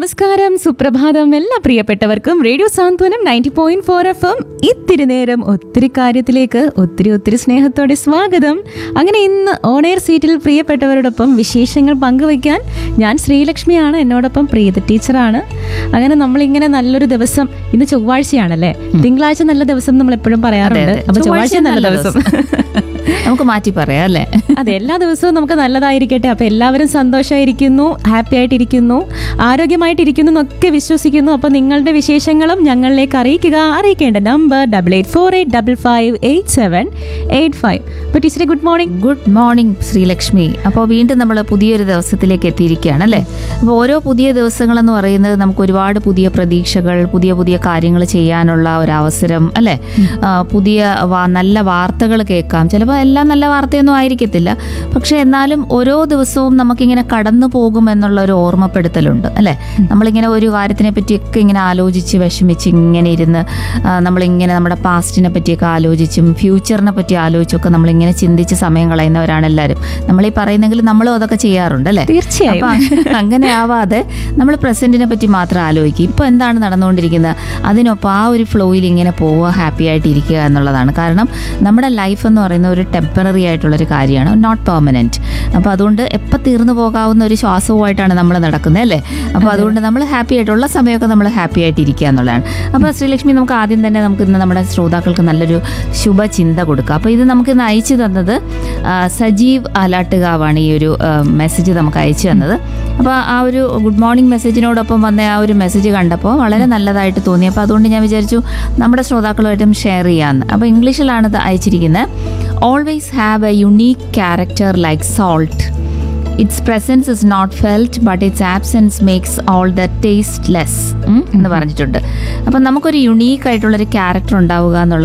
നമസ്കാരം സുപ്രഭാതം എല്ലാ പ്രിയപ്പെട്ടവർക്കും radio Santhwanam ninety point four F M ഇത്തിരി നേരം ഒത്തിരി കാര്യത്തിലേക്ക് ഒത്തിരി ഒത്തിരി സ്നേഹത്തോടെ സ്വാഗതം അങ്ങനെ ഇന്ന് ഓണയർ സീറ്റിൽ പ്രിയപ്പെട്ടവരോടൊപ്പം വിശേഷങ്ങൾ പങ്കുവയ്ക്കാൻ ഞാൻ ശ്രീലക്ഷ്മിയാണ് എന്നോടൊപ്പം പ്രീത ടീച്ചറാണ് അങ്ങനെ നമ്മളിങ്ങനെ നല്ലൊരു ദിവസം ഇന്ന് ചൊവ്വാഴ്ചയാണല്ലേ തിങ്കളാഴ്ച നല്ല ദിവസം നമ്മൾ എപ്പോഴും പറയാറുണ്ട് അപ്പൊ ചൊവ്വാഴ്ച നല്ല ദിവസം നമുക്ക് മാറ്റി പറയാം അല്ലേ അതെ എല്ലാ ദിവസവും നമുക്ക് നല്ലതായിരിക്കട്ടെ അപ്പൊ എല്ലാവരും സന്തോഷമായിരിക്കുന്നു ഹാപ്പി ആയിട്ടിരിക്കുന്നു ആരോഗ്യമായിട്ടിരിക്കുന്നു എന്നൊക്കെ വിശ്വസിക്കുന്നു അപ്പൊ നിങ്ങളുടെ വിശേഷങ്ങളും ഞങ്ങളിലേക്ക് അറിയിക്കുക അറിയിക്കേണ്ട number double eight four eight double five eight seven eight five അപ്പൊ ടീച്ചറെ good morning good morning Sreelakshmi അപ്പോൾ വീണ്ടും നമ്മൾ പുതിയൊരു ദിവസത്തിലേക്ക് എത്തിയിരിക്കുകയാണ് അല്ലേ അപ്പോൾ ഓരോ പുതിയ ദിവസങ്ങളെന്ന് പറയുന്നത് നമുക്ക് ഒരുപാട് പുതിയ പ്രതീക്ഷകൾ പുതിയ പുതിയ കാര്യങ്ങൾ ചെയ്യാനുള്ള ഒരു അവസരം അല്ലേ ആ, പുതിയ വാ- നല്ല വാർത്തകൾ കേൾക്കാം ചിലപ്പോൾ എല്ലാം നല്ല വാർത്തയൊന്നും ആയിരിക്കത്തില്ല പക്ഷെ എന്നാലും ഓരോ ദിവസവും നമുക്കിങ്ങനെ കടന്നു പോകും എന്നുള്ള ഒരു ഓർമ്മപ്പെടുത്തലുണ്ട് അല്ലേ നമ്മളിങ്ങനെ ഒരു കാര്യത്തിനെ പറ്റിയൊക്കെ ഇങ്ങനെ ആലോചിച്ച് വിഷമിച്ച് ഇങ്ങനെ ഇരുന്ന് ആ, നമ്മളിങ്ങനെ നമ്മുടെ പാസ്റ്റിനെ പറ്റിയൊക്കെ ആലോചിച്ചും ഫ്യൂച്ചറിനെ പറ്റി ആലോചിച്ചൊക്കെ നമ്മളിങ്ങനെ ചിന്തിച്ച് സമയം കളയുന്നവരാണ് എല്ലാവരും നമ്മൾ ഈ പറയുന്നെങ്കിൽ നമ്മളും അതൊക്കെ ചെയ്യാറുണ്ട് അല്ലേ തീർച്ചയായും അപ്പൊ അങ്ങനെ ആവാതെ നമ്മൾ പ്രസന്റിനെ പറ്റി മാത്രം ആലോചിക്കും ഇപ്പൊ എന്താണ് നടന്നുകൊണ്ടിരിക്കുന്നത് അതിനൊപ്പം ആ ഒരു ഫ്ലോയിൽ ഇങ്ങനെ പോവുക ഹാപ്പി ആയിട്ട് ഇരിക്കുക എന്നുള്ളതാണ് കാരണം നമ്മുടെ ലൈഫ് എന്ന് പറയുന്ന ഒരു ടെമ്പററി ആയിട്ടുള്ള ഒരു കാര്യമാണ് നോട്ട് പെർമനന്റ് അപ്പോൾ അതുകൊണ്ട് എപ്പോൾ തീർന്നു പോകാവുന്ന ഒരു ശ്വാസവുമായിട്ടാണ് നമ്മൾ നടക്കുന്നത് അല്ലേ അപ്പോൾ അതുകൊണ്ട് നമ്മൾ ഹാപ്പി ആയിട്ടുള്ള സമയമൊക്കെ നമ്മൾ ഹാപ്പി ആയിട്ട് ഇരിക്കുക എന്നുള്ളതാണ് അപ്പോൾ ശ്രീലക്ഷ്മി നമുക്ക് ആദ്യം തന്നെ നമുക്ക് ഇന്ന് നമ്മുടെ ശ്രോതാക്കൾക്ക് നല്ലൊരു ശുഭചിന്ത കൊടുക്കുക അപ്പോൾ ഇത് നമുക്ക് ഇന്ന് അയച്ചു തന്നത് ആ, സജീവ് ആലാട്ടുകാവാണ് ഈ ഒരു മെസ്സേജ് നമുക്ക് അയച്ചു തന്നത് അപ്പോൾ ആ ഒരു ഗുഡ് മോർണിംഗ് മെസ്സേജിനോടൊപ്പം വന്ന ആ ഒരു മെസ്സേജ് കണ്ടപ്പോൾ വളരെ നല്ലതായിട്ട് തോന്നി അപ്പോൾ അതുകൊണ്ട് ഞാൻ വിചാരിച്ചു നമ്മുടെ ശ്രോതാക്കളുമായിട്ടും ഷെയർ ചെയ്യാമെന്ന് അപ്പോൾ ഇംഗ്ലീഷിലാണ് ഇത് അയച്ചിരിക്കുന്നത് always have a unique character like salt it's presence is not felt but it's absence makes all the tasteless എന്ന് പറഞ്ഞിട്ടുണ്ട് അപ്പം നമുക്കൊരു യുണീക്ക് ആയിട്ടുള്ളൊരു ക്യാരക്ടർ ഉണ്ടാവുക എന്നുള്ള